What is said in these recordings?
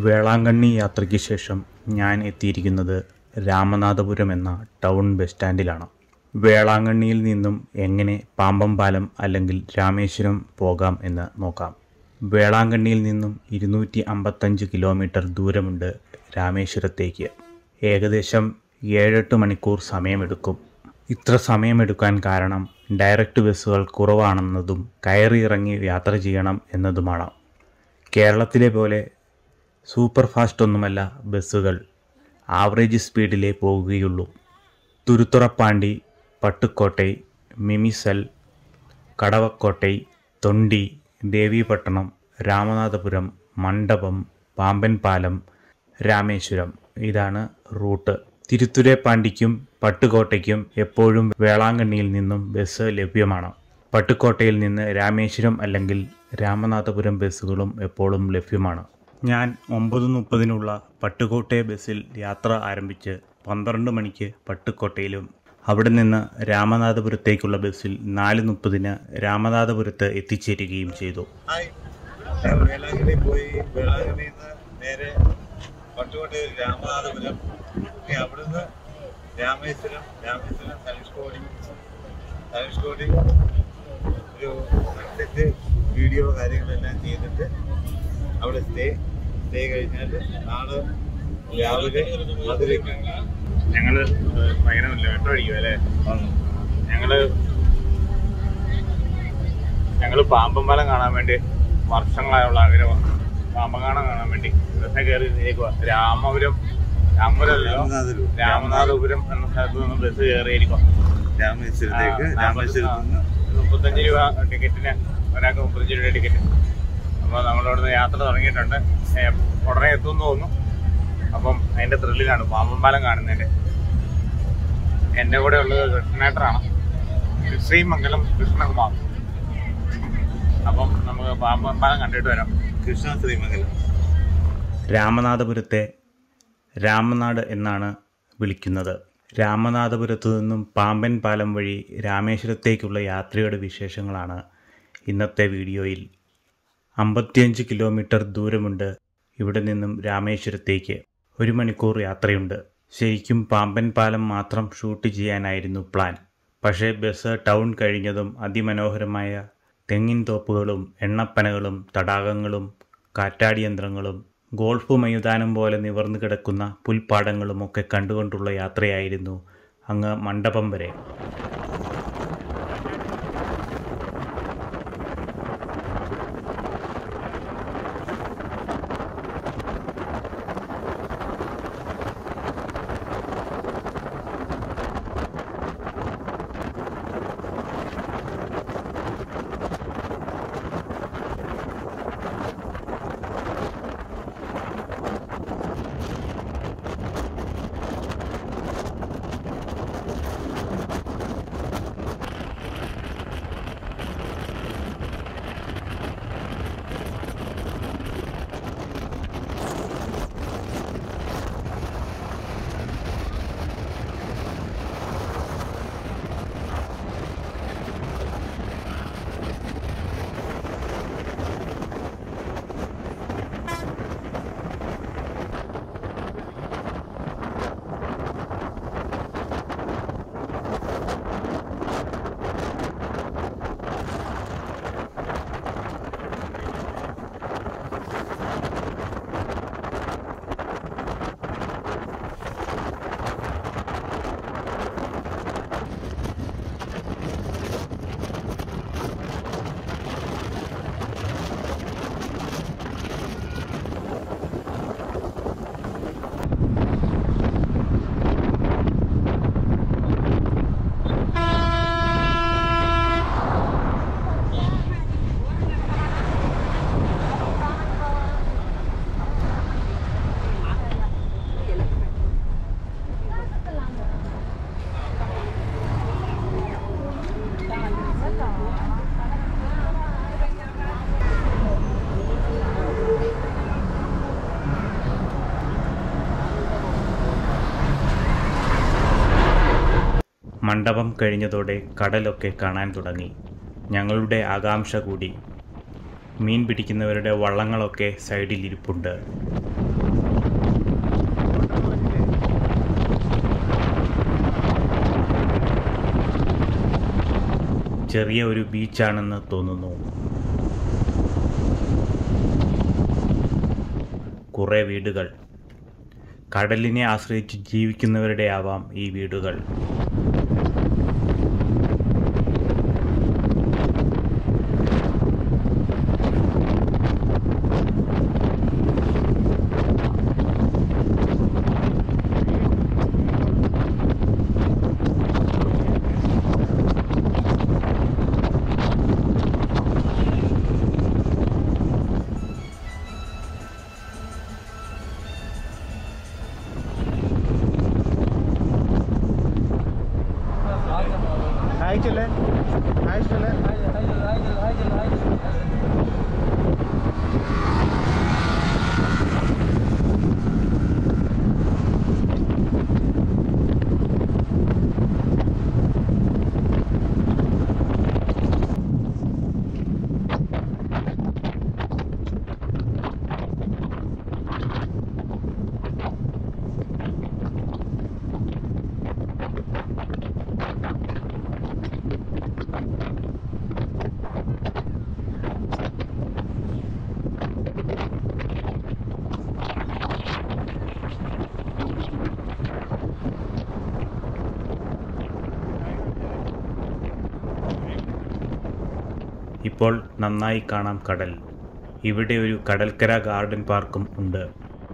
വേളാങ്കണ്ണി യാത്രയ്ക്ക് ശേഷം ഞാൻ എത്തിയിരിക്കുന്നത് രാമനാഥപുരം എന്ന ടൗൺ ബസ് സ്റ്റാൻഡിലാണ് വേളാങ്കണ്ണിയിൽ നിന്നും എങ്ങനെ പാമ്പംപാലം അല്ലെങ്കിൽ രാമേശ്വരം പോകാം എന്ന് നോക്കാം വേളാങ്കണ്ണിയിൽ നിന്നും ഇരുന്നൂറ്റി അമ്പത്തഞ്ച് കിലോമീറ്റർ ദൂരമുണ്ട് രാമേശ്വരത്തേക്ക് ഏകദേശം ഏഴെട്ട് മണിക്കൂർ സമയമെടുക്കും ഇത്ര സമയമെടുക്കാൻ കാരണം ഡയറക്റ്റ് ബസ്സുകൾ കുറവാണെന്നതും കയറി ഇറങ്ങി യാത്ര ചെയ്യണം എന്നതുമാണ് കേരളത്തിലെ പോലെ സൂപ്പർ ഫാസ്റ്റ് ഒന്നുമല്ല ബസ്സുകൾ ആവറേജ് സ്പീഡിലേ പോകുകയുള്ളൂ തുരുത്തുറപ്പാണ്ടി പട്ടുക്കോട്ടൈ മിമിസൽ കടവക്കോട്ടൈ തൊണ്ടി ദേവീപട്ടണം രാമനാഥപുരം മണ്ഡപം പാമ്പൻപാലം രാമേശ്വരം ഇതാണ് റൂട്ട് തിരുത്തുരേപ്പാണ്ടിക്കും പട്ടുകോട്ടയ്ക്കും എപ്പോഴും വേളാങ്കണ്ണിയിൽ നിന്നും ബസ് ലഭ്യമാണ് പട്ടുക്കോട്ടയിൽ നിന്ന് രാമേശ്വരം അല്ലെങ്കിൽ രാമനാഥപുരം ബസ്സുകളും എപ്പോഴും ലഭ്യമാണ് ഞാൻ ഒമ്പത് മുപ്പതിനുള്ള പട്ടുകോട്ടെ ബസ്സിൽ യാത്ര ആരംഭിച്ച് പന്ത്രണ്ട് മണിക്ക് പട്ടുക്കോട്ടയിലും അവിടെ നിന്ന് രാമനാഥപുരത്തേക്കുള്ള ബസ്സിൽ നാല് മുപ്പതിന് രാമനാഥപുരത്ത് എത്തിച്ചേരുകയും ചെയ്തു ഹായ് വേളാങ്കണ്ണി പോയി വേളാങ്കണ്ണിയിൽ നിന്ന് നേരെ പട്ടുകോട്ടയിൽ രാമനാഥപുരം ഇനി അവിടുന്ന് രാമേശ്വരം രാമേശ്വരം ധനുഷ്കോടി ധനുഷ്കോടി ഒരു സൺസെറ്റ് വീഡിയോ കാര്യങ്ങളെല്ലാം ചെയ്തിട്ട് അവിടെ സ്റ്റേ സ്റ്റേ കഴിഞ്ഞാൽ നാളെ രാവിലെ മധുരയ്ക്ക് ഞങ്ങള് ഭയങ്കരമില്ല വെട്ടം അടിക്കും അല്ലേ ഞങ്ങള് ഞങ്ങള് പാമ്പമ്പലം കാണാൻ വേണ്ടി വർഷങ്ങളായുള്ള ആഗ്രഹമാണ് പാമ്പകാണം കാണാൻ വേണ്ടി ബസ്സിനെ കയറി ഇരിക്കുക രാമപുരം രാമപുരമല്ലോ രാമനാഥപുരം രാമനാഥപുരം എന്ന സ്ഥലത്ത് നിന്ന് ബസ് കയറിയിരിക്കുക രാമേശ്വരത്തേക്ക് രാമേശ്വരത്ത് നിന്ന് മുപ്പത്തഞ്ച് രൂപ ടിക്കറ്റിന് ഒരാൾക്ക് മുപ്പത്തഞ്ച് രൂപ ടിക്കറ്റ് അപ്പോൾ നമ്മളവിടുന്ന് യാത്ര തുടങ്ങിയിട്ടുണ്ട് ഏ, ഉടനെ എത്തുമെന്ന് തോന്നുന്നു അപ്പം അതിന്റെ ത്രില്ലിലാണ് പാമ്പമ്പാലം കാണുന്നതിന്റെ എന്റെ കൂടെ ഉള്ളത് കൃഷ്ണേട്ടനാണ് ശ്രീമംഗലം കൃഷ്ണകുമാർ അപ്പം നമുക്ക് പാമ്പമ്പാലം കണ്ടിട്ട് വരാം കൃഷ്ണ ശ്രീമംഗലം രാമനാഥപുരത്തെ രാമനാട് എന്നാണ് വിളിക്കുന്നത് രാമനാഥപുരത്തു നിന്നും പാമ്പൻ പാലം വഴി രാമേശ്വരത്തേക്കുള്ള യാത്രയുടെ വിശേഷങ്ങളാണ് ഇന്നത്തെ വീഡിയോയിൽ അമ്പത്തിയഞ്ച് കിലോമീറ്റർ ദൂരമുണ്ട് ഇവിടെ നിന്നും രാമേശ്വരത്തേക്ക് ഒരു മണിക്കൂർ യാത്രയുണ്ട് ശരിക്കും പാമ്പൻ പാലം മാത്രം ഷൂട്ട് ചെയ്യാനായിരുന്നു പ്ലാൻ പക്ഷേ ബസ് ടൗൺ കഴിഞ്ഞതും അതിമനോഹരമായ തെങ്ങിൻ തോപ്പുകളും എണ്ണപ്പനകളും തടാകങ്ങളും കാറ്റാടിയന്ത്രങ്ങളും ഗോൾഫ് മൈതാനം പോലെ നിവർന്നു കിടക്കുന്ന പുൽപ്പാടങ്ങളും ഒക്കെ കണ്ടുകൊണ്ടുള്ള യാത്രയായിരുന്നു അങ്ങ് മണ്ഡപം വരെ മണ്ഡപം കഴിഞ്ഞതോടെ കടലൊക്കെ കാണാൻ തുടങ്ങി ഞങ്ങളുടെ ആകാംക്ഷ കൂടി മീൻ പിടിക്കുന്നവരുടെ വള്ളങ്ങളൊക്കെ സൈഡിൽ ഇരിപ്പുണ്ട് ചെറിയ ഒരു ബീച്ചാണെന്ന് തോന്നുന്നു കുറേ വീടുകൾ കടലിനെ ആശ്രയിച്ച് ജീവിക്കുന്നവരുടെ ആവാം ഈ വീടുകൾ ഇപ്പോൾ നന്നായി കാണാം കടൽ ഇവിടെ ഒരു കടൽക്കര ഗാർഡൻ പാർക്കും ഉണ്ട്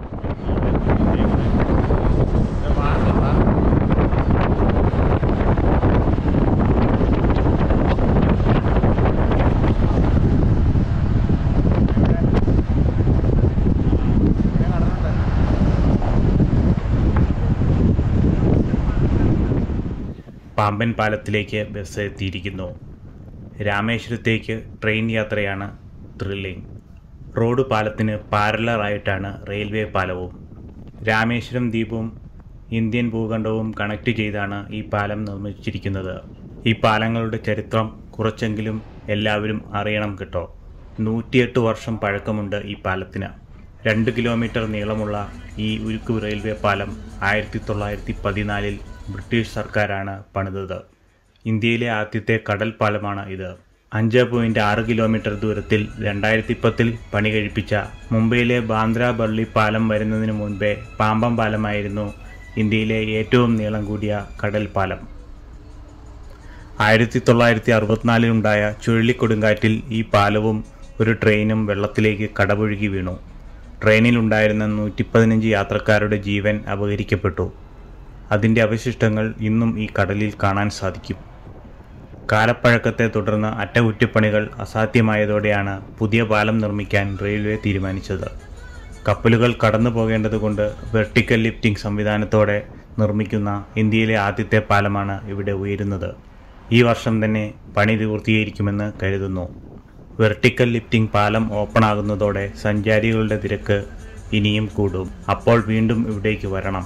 പാമ്പൻ പാലത്തിലേക്ക് ബസ് എത്തിയിരിക്കുന്നു രാമേശ്വരത്തേക്ക് ട്രെയിൻ യാത്രയാണ് ത്രില്ലിംഗ് റോഡ് പാലത്തിന് പാരലറായിട്ടാണ് റെയിൽവേ പാലവും രാമേശ്വരം ദ്വീപും ഇന്ത്യൻ ഭൂഖണ്ഡവും കണക്ട് ചെയ്താണ് ഈ പാലം നിർമ്മിച്ചിരിക്കുന്നത് ഈ പാലങ്ങളുടെ ചരിത്രം കുറച്ചെങ്കിലും എല്ലാവരും അറിയണം കേട്ടോ നൂറ്റിയെട്ട് വർഷം പഴക്കമുണ്ട് ഈ പാലത്തിന് രണ്ട് കിലോമീറ്റർ നീളമുള്ള ഈ ഉരുക്കു റെയിൽവേ പാലം ആയിരത്തി തൊള്ളായിരത്തി പതിനാലിൽ ബ്രിട്ടീഷ് സർക്കാരാണ് പണിതത് ഇന്ത്യയിലെ ആദ്യത്തെ കടൽ പാലമാണ് ഇത് അഞ്ച് പോയിന്റ് ആറ് കിലോമീറ്റർ ദൂരത്തിൽ രണ്ടായിരത്തി പത്തിൽ പണി കഴിപ്പിച്ച മുംബൈയിലെ ബാന്ദ്ര ബർളി പാലം വരുന്നതിന് മുൻപേ പാമ്പം പാലമായിരുന്നു ഇന്ത്യയിലെ ഏറ്റവും നീളം കൂടിയ കടൽ പാലം ആയിരത്തി തൊള്ളായിരത്തി അറുപത്തിനാലിലുണ്ടായ ചുഴലിക്കൊടുങ്കാറ്റിൽ ഈ പാലവും ഒരു ട്രെയിനും വെള്ളത്തിലേക്ക് കടപുഴുകി വീണു ട്രെയിനിലുണ്ടായിരുന്ന നൂറ്റി പതിനഞ്ച് യാത്രക്കാരുടെ ജീവൻ അപഹരിക്കപ്പെട്ടു അതിൻ്റെ അവശിഷ്ടങ്ങൾ ഇന്നും ഈ കടലിൽ കാണാൻ സാധിക്കും കാലപ്പഴക്കത്തെ തുടർന്ന് അറ്റകുറ്റപ്പണികൾ അസാധ്യമായതോടെയാണ് പുതിയ പാലം നിർമ്മിക്കാൻ റെയിൽവേ തീരുമാനിച്ചത് കപ്പലുകൾ കടന്നു പോകേണ്ടതുകൊണ്ട് വെർട്ടിക്കൽ ലിഫ്റ്റിംഗ് സംവിധാനത്തോടെ നിർമ്മിക്കുന്ന ഇന്ത്യയിലെ ആദ്യത്തെ പാലമാണ് ഇവിടെ ഉയരുന്നത് ഈ വർഷം തന്നെ പണി പൂർത്തീകരിക്കുമെന്ന് കരുതുന്നു വെർട്ടിക്കൽ ലിഫ്റ്റിംഗ് പാലം ഓപ്പൺ ആകുന്നതോടെ സഞ്ചാരികളുടെ തിരക്ക് ഇനിയും കൂടും അപ്പോൾ വീണ്ടും ഇവിടേക്ക് വരണം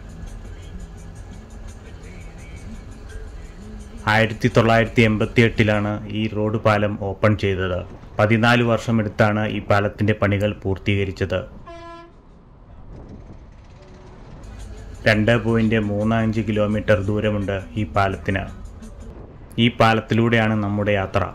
ആയിരത്തി തൊള്ളായിരത്തി എൺപത്തി എട്ടിലാണ് ഈ റോഡ് പാലം ഓപ്പൺ ചെയ്തത് പതിനാല് വർഷമെടുത്താണ് ഈ പാലത്തിന്റെ പണികൾ പൂർത്തീകരിച്ചത് രണ്ട് പോയിന്റ് മൂന്ന് അഞ്ച് കിലോമീറ്റർ ദൂരമുണ്ട് ഈ പാലത്തിന് ഈ പാലത്തിലൂടെയാണ് നമ്മുടെ യാത്ര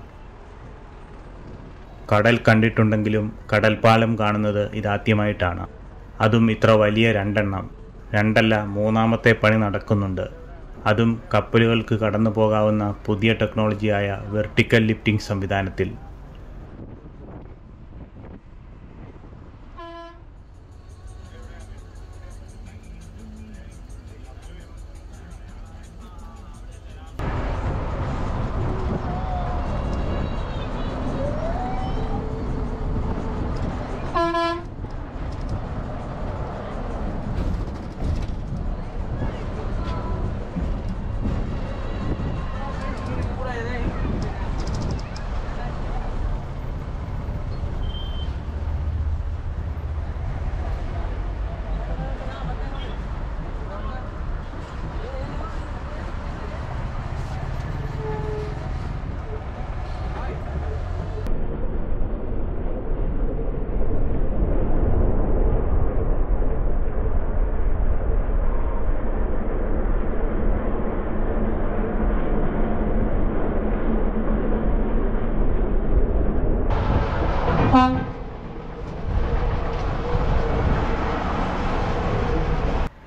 കടൽ കണ്ടിട്ടുണ്ടെങ്കിലും കടൽപ്പാലം കാണുന്നത് ഇതാദ്യമായിട്ടാണ് അതും ഇത്ര വലിയ രണ്ടെണ്ണം രണ്ടല്ല മൂന്നാമത്തെ പണി നടക്കുന്നുണ്ട് അതും കപ്പലുകൾക്ക് കടന്നു പോകാവുന്ന പുതിയ ടെക്നോളജിയായ വെർട്ടിക്കൽ ലിഫ്റ്റിംഗ് സംവിധാനത്തിൽ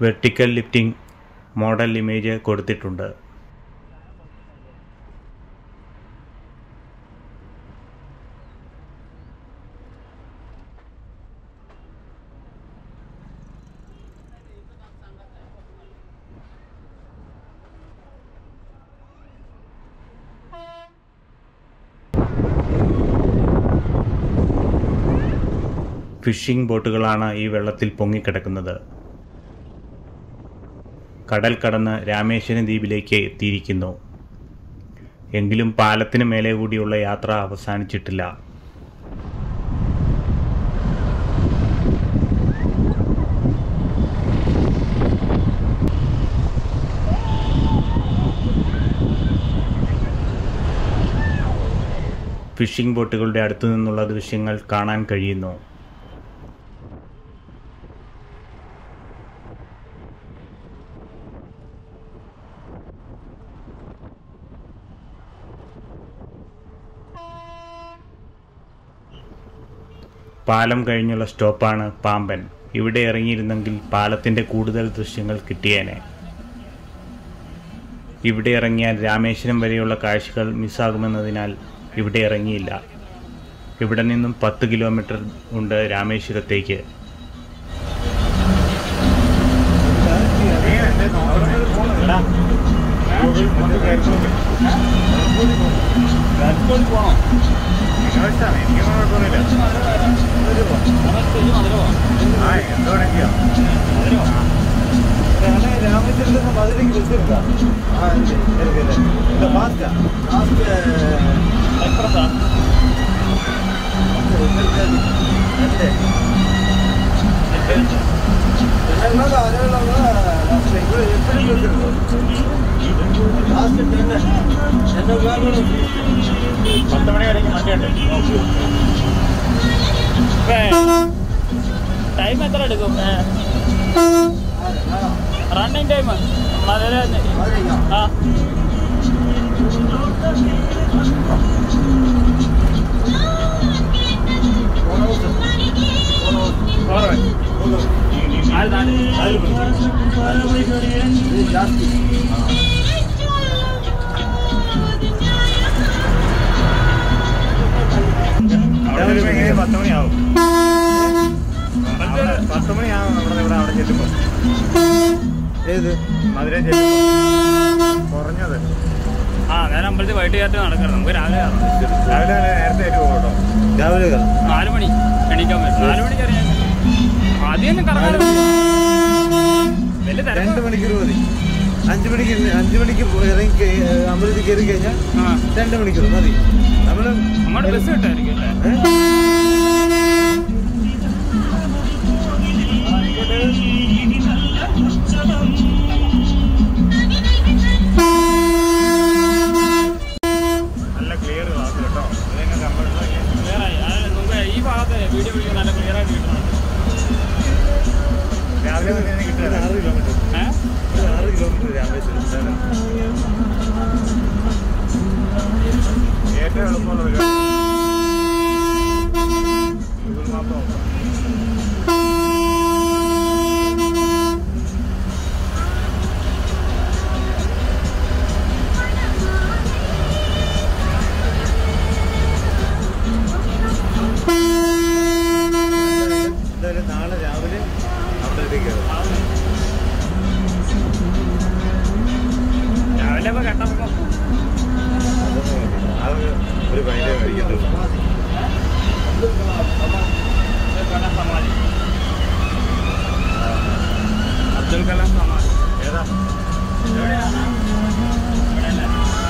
വെർട്ടിക്കൽ ലിഫ്റ്റിംഗ് മോഡൽ ഇമേജ് കൊടുത്തിട്ടുണ്ട് ഫിഷിംഗ് ബോട്ടുകളാണ് ഈ വെള്ളത്തിൽ പൊങ്ങിക്കിടക്കുന്നത് കടൽ കടന്ന് രാമേശ്വരം ദ്വീപിലേക്ക് എത്തിയിരിക്കുന്നു എങ്കിലും പാലത്തിന് മേലെ കൂടിയുള്ള യാത്ര അവസാനിച്ചിട്ടില്ല ഫിഷിംഗ് ബോട്ടുകളുടെ അടുത്തു നിന്നുള്ള ദൃശ്യങ്ങൾ കാണാൻ കഴിയുന്നു പാലം കഴിഞ്ഞുള്ള സ്റ്റോപ്പാണ് പാമ്പൻ ഇവിടെ ഇറങ്ങിയിരുന്നെങ്കിൽ പാലത്തിൻ്റെ കൂടുതൽ ദൃശ്യങ്ങൾ കിട്ടിയേനെ ഇവിടെ ഇറങ്ങിയാൽ രാമേശ്വരം വരെയുള്ള കാഴ്ചകൾ മിസ്സാകുമെന്നതിനാൽ ഇവിടെ ഇറങ്ങിയില്ല ഇവിടെ നിന്നും പത്ത് കിലോമീറ്റർ ഉണ്ട് രാമേശ്വരത്തേക്ക് രാമേശ്വരത്ത് നിന്ന് മധുരയ്ക്ക് ബസ് എടുത്താ ആ ഇല്ല, എടുക്കില്ല. ഇല്ല, ഫാസ്റ്റാ. ഫാസ്റ്റ്, എക്സ്പ്രസ്സാ? അല്ലേ? ഞങ്ങൾക്ക് അറിയാനുള്ള ലാസ്റ്റ് ഇവിടെ എപ്പോഴും ബസ് എടുക്കും. ലാസ്റ്റ് ടെന്ന്. എന്റെ വേറെ പത്ത് മണി വരെയും വണ്ടിയുണ്ട് ടൈം എത്ര എടുക്കും റണ്ണിങ് ടൈം മധുര മധുരയ്ക്കാ? ആ നാല് നാല് ഇത് ജാസ്തി. അവിടെ വരുമ്പോ എങ്ങനെയും പത്ത് മണിയാവും അവിടെ പത്ത് മണിയാവും നമ്മുടെ ഇവിടെ അവിടെ ചെല്ലുമ്പോൾ ഏത് മധുര ചെല്ലുമ്പോൾ കുറഞ്ഞത് ആ നേരെ അമ്പലത്തിൽ വൈകിട്ട് കയറ്റി നടക്കണം നമുക്ക് രാവിലെ കയറണം രാവിലെ നേരത്തെ ആയിട്ട് പോകും കേട്ടോ രാവിലെ കയറാം. നാല് മണി എണീക്കാൻ പറ്റും നാല് മണിക്ക് അറിയാൻ ആദ്യം ഒന്നും കറങ്ങാൻ വലിയ രണ്ട് തിരക്ക് മണിക്കൂർ മതി അഞ്ചു മണിക്ക് ഇറങ്ങി- അഞ്ചു മണിക്ക് പോയി ഇറങ്ങി കഴി- ഏഹ് അമ്പലത്തിൽ കയറി കഴിഞ്ഞാൽ ആ രണ്ട് മണിക്കൂർ മതി നമ്മള് അങ്ങോട്ട് ബസ് കിട്ടായിരിക്കും അല്ലേ ഏഹ്? നല്ല ക്ലിയർ ക്ലാസ് കേട്ടോ ഇതിനെ കമ്പ്യൂട്ടർ ക്ലിയർ ആയി അത് നമുക്ക് ഈ ഭാഗത്ത് വീഡിയോ പിടിക്കാൻ നല്ല ക്ലിയർ ആയിട്ട് കിട്ടണം രാവിലെ തന്നെ ഇത് കിട്ടുക ആറ് കിലോമീറ്റർ ഏഹ് ഇത് ആറ് കിലോമീറ്റർ രാമേശ്വരം ഏറ്റവും എളുപ്പമുള്ള പരിപാടി ഗൂഗിൾ മാപ്പ് നോക്കാം എന്തായാലും നാളെ രാവിലെ അമ്പലത്തിൽ കയറും രാവിലെ ഇപ്പൊ കണ്ടപ്പോ അതൊന്നും മതി. ആ ഒരു- ഒരു പൈൻ്റെ മേടിക്കത്തുള്ളൂ സമാധി അബ്ദുൽ കലാം സമാധി ഏതാ എവിടെയാണ് ഇവിടെയല്ലേ?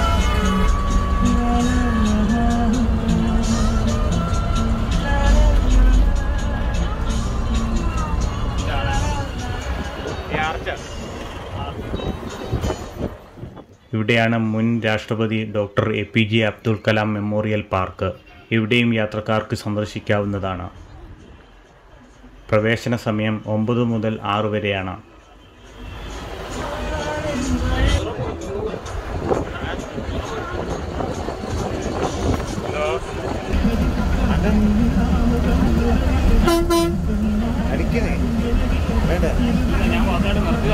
ഇതാണ് ഈ ആർച്ച ഇവിടെയാണ് മുൻ രാഷ്ട്രപതി doctor A P J Abdul Kalam memorial park ഇവിടെയും യാത്രക്കാർക്ക് സന്ദർശിക്കാവുന്നതാണ് പ്രവേശന സമയം ഒമ്പത് മുതൽ ആറ് വരെയാണ് അടിക്കണേ വേണ്ട ഞാൻ വാർത്തയായിട്ട് നിർത്തി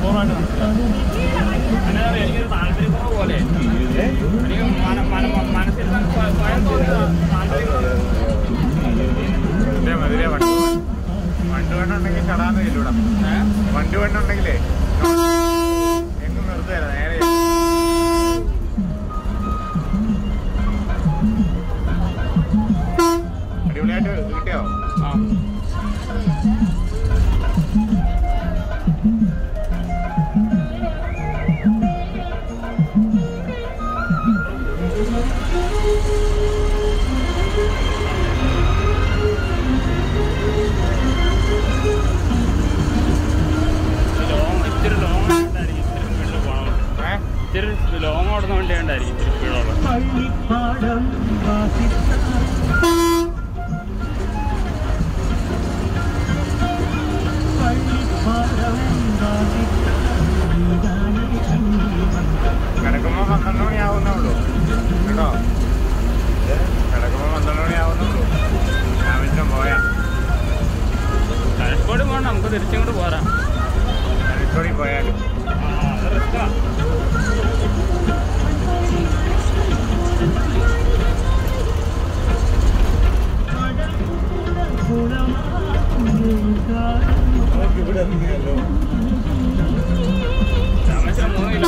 പൂർണ്ണമായിട്ട് മനസ്സിലാവും എന്നാ അറിയാം എനിക്കൊരു താല്പര്യക്കുറവ് പോലെ എനിക്ക് മന- മന- മനസ്സിൽ തന്നെ സ്വ- സ്വയം തോന്നിയ താല്പര്യക്കുറവ് മറ്റേ മധുര വണ്ടി വണ്ടി വേണ്ടുണ്ടെങ്കിൽ ചടാന്ന് ചെല്ലൂടാ വണ്ടി വേണ്ടുണ്ടെങ്കിലേ എങ്ങും നിർത്തുകയല്ല നേരെ അടിപൊളിയായിട്ട് കിട്ടിയോ ആ ലോങ് ഇത്തിരി ലോങ് ആയിട്ടായിരിക്കും ഇത്തിരി സ്പീഡിൽ പോകണം ഏഹ് ഇത്തിരി ലോങ് ഓടുന്ന വണ്ടി ഉണ്ടായിരിക്കും ഇത്തിരി സ്പീഡുള്ളത് കിടക്കുമ്പോൾ പന്ത്രണ്ട് മണിയാവുന്നേ ഉള്ളൂ കേട്ടോ കിടക്കുമ്പോൾ പന്ത്രണ്ട് മണിയാവുന്നേ ഉള്ളൂ രാമേശ്വരം പോയാ ധനുഷ്കോടി പോകണം നമുക്ക് തിരിച്ചിങ്ങോട്ട് പോരാം ധനുഷ്കോടി പോയാലും ആ, അത് റിസ്ക്കാ. നമുക്ക് ഇവിടെ എത്തിക്കല്ലോ രാമേശ്വരം മൂന്ന് കിലോ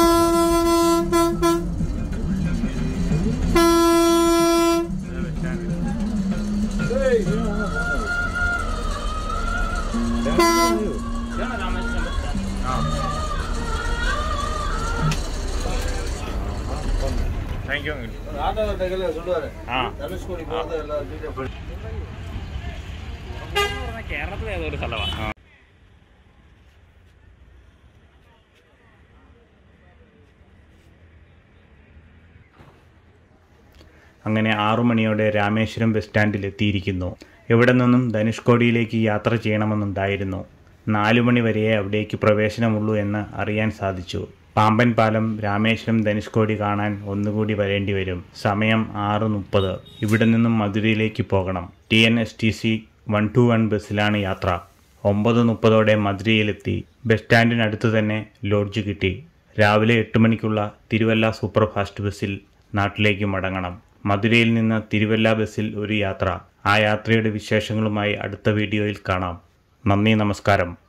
ഇതാണ് രാമേശ്വരം ബസ് സ്റ്റാൻഡ്. ആ താങ്ക് യു ஆட்டோ கடையில் சொல்லுவாரு ആ தனுஷ்கோடி போகிறது எல்லாம் டீட்டெயில் എന്ന് പറഞ്ഞാൽ കേരളത്തിലെ ഏതോ ഒരു സ്ഥലമാണ് അങ്ങനെ ആറു മണിയോടെ രാമേശ്വരം ബസ് സ്റ്റാൻഡിൽ എത്തിയിരിക്കുന്നു ഇവിടെ നിന്നും ധനുഷ്കോടിയിലേക്ക് യാത്ര ചെയ്യണമെന്നുണ്ടായിരുന്നു നാലു മണി വരെയേ അവിടേക്ക് പ്രവേശനമുള്ളൂ എന്ന് അറിയാൻ സാധിച്ചു പാമ്പൻ പാലം രാമേശ്വരം ധനുഷ്കോടി കാണാൻ ഒന്നുകൂടി വരേണ്ടി വരും സമയം ആറ് മുപ്പത് ഇവിടെ നിന്നും മധുരയിലേക്ക് പോകണം T N S T C one two one ബസ്സിലാണ് യാത്ര ഒമ്പത് മുപ്പതോടെ മധുരയിലെത്തി ബസ് സ്റ്റാൻഡിനടുത്ത് തന്നെ ലോഡ്ജ് കിട്ടി രാവിലെ എട്ട് മണിക്കുള്ള തിരുവല്ല സൂപ്പർഫാസ്റ്റ് ബസ്സിൽ നാട്ടിലേക്ക് മടങ്ങണം മധുരയിൽ നിന്ന് തിരുവല്ല ബസ്സിൽ ഒരു യാത്ര ആ യാത്രയുടെ വിശേഷങ്ങളുമായി അടുത്ത വീഡിയോയിൽ കാണാം നന്ദി നമസ്കാരം